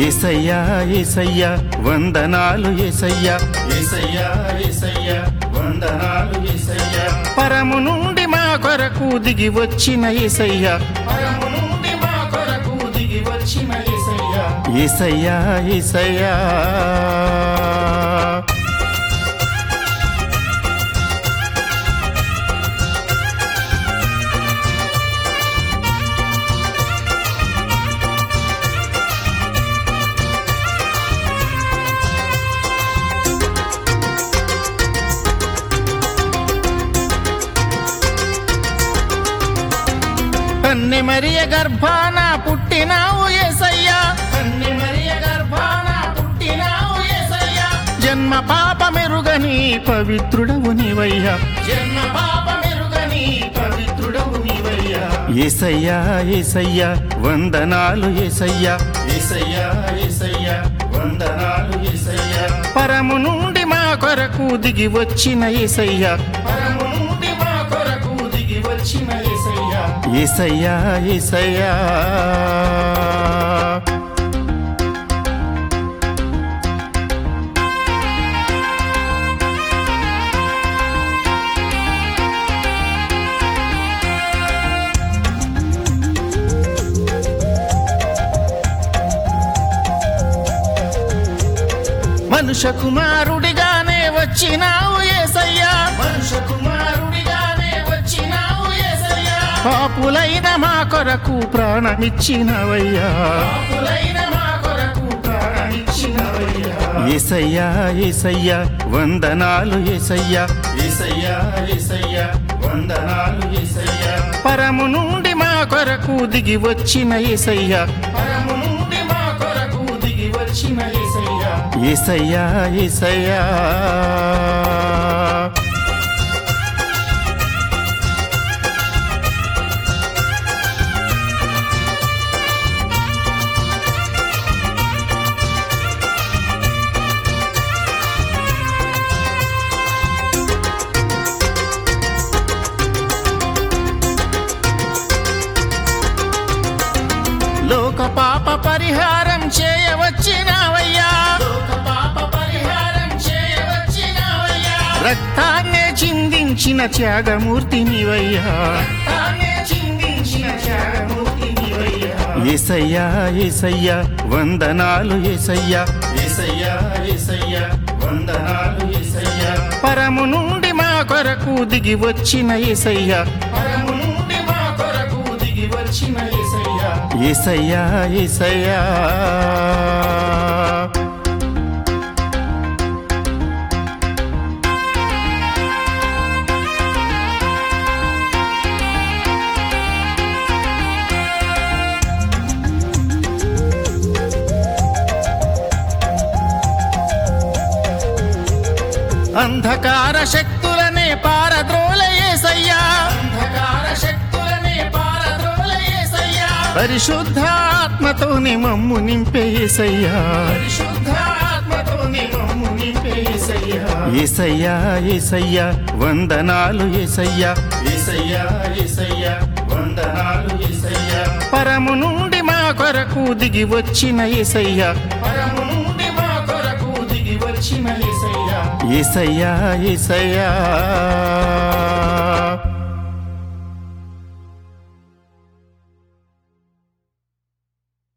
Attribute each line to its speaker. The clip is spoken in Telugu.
Speaker 1: ఏసయ్యా ఏసయ్యా వందనాలు ఏసయ్యా ఏసయ్యా ఏసయ్యా వందనాలు ఏసయ్యా పరము నుండి మా కొరకు దిగి వచ్చిన ఏసయ్యా పరము నుండి మా కొరకు దిగి వచ్చిన ఏసయ్యా ఏసయ్యా ఏసయ్యా కన్నె మరియ గర్భాన పుట్టినావు ఏసయ్యా కన్నె మరియ గర్భాన పుట్టినావు ఏసయ్యా జన్మ పాప మెరుగని పవిత్రుడవు నీవయ్యా జన్మ పాప మెరుగని పవిత్రుడవు నీవయ్యా ఏసయ్యా ఏసయ్యా వందనాలు ఏసయ్యా ఏసయ్యా ఏసయ్యా వందనాలు ఏసయ్యా పరము నుండి మా కొరకు దిగి వచ్చిన ఏసయ్యా పరము నుండి మా కొరకు దిగి వచ్చిన ఏసయ్యా ఏసయ్యా ఏసయ్యా మనుష కుమారుడిగానే వచ్చినావు ఏసయ్యా మనుష కుమారుడిగానే వచ్చినావు ఏసయ్యా పాపులైన మా కొరకు ప్రాణమిచ్చినవయ్యా పాపులైన మా కొరకు ప్రాణమిచ్చినవయ్యా ఏసయ్యా ఏసయ్యా వందనాలు ఏసయ్యా ఏసయ్యా ఏసయ్యా వందనాలు ఏసయ్యా పరము నుండి మా కొరకు దిగి వచ్చిన ఏసయ్యా పరము నుండి మా కొరకు దిగి వచ్చిన ఏసయ్యా ఏసయ్యా ఏసయ్యా లోక పాప పరిహారం చేయవచ్చినావయ్యా లోక పాప పరిహారం చేయవచ్చినావయ్యా రక్తాన్నే చిందించిన త్యాగమూర్తి నీవయ్యా రక్తాన్నే చిందించిన త్యాగమూర్తి నీవయ్యా ఏసయ్యా ఏసయ్యా వందనాలు ఏసయ్యా ఏసయ్యా ఏసయ్యా వందనాలు ఏసయ్యా పరము నుండి మా కొరకు దిగి వచ్చిన ఏసయ్యా పరము నుండి మా కొరకు దిగి వచ్చిన ఏసయ్యా ఏసయ్యా ఏసయ్యా అంధకార శక్తులనే పారద్రోలయేసయ్యా అంధకార శక్తులనే పారద్రోలయేసయ్యా పరిశుద్ధాత్మతోని మమ్ము నింపేసయ్యా పరిశుద్ధాత్మతోని మమ్ము నింపేసయ్యా ఏసయ్యా ఏసయ్యా వందనాలు ఏసయ్యా ఏసయ్యా ఏసయ్యా వందనాలు ఏసయ్యా పరము నుండి మా కొరకు దిగి వచ్చిన ఏసయ్యా పరము నుండి మా కొరకు దిగి వచ్చిన ఏసయ్యా ఏసయ్యా ఏసయ్యా